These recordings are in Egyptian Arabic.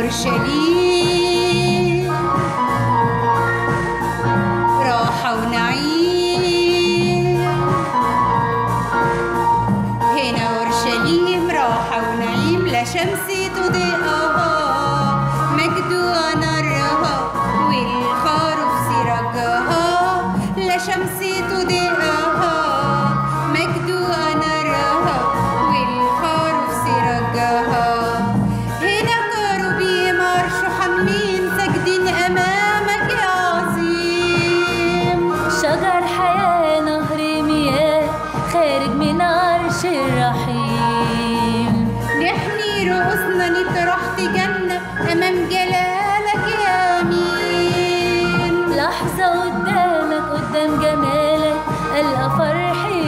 أورشليم راحة ونعيم هنا أورشليم راحة ونعيم لا شمس تضيئها مجد ونارها والخروف سراجها لا شمس تضيئها مجد ونارها والخروف سراجها هنا كروبيم عرش حاملين ساجدين أمامك يا عظيم شجر حياة نهر مياه خارج من عرش الرحيم نحني رؤوسنا نطرح في جنة أمام جلالك يا أمين لحظة قدامك قدام جمالك ألقى فرحي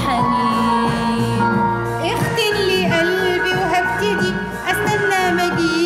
والحنين اختن لي قلبي وهبتدي استنى مجيئك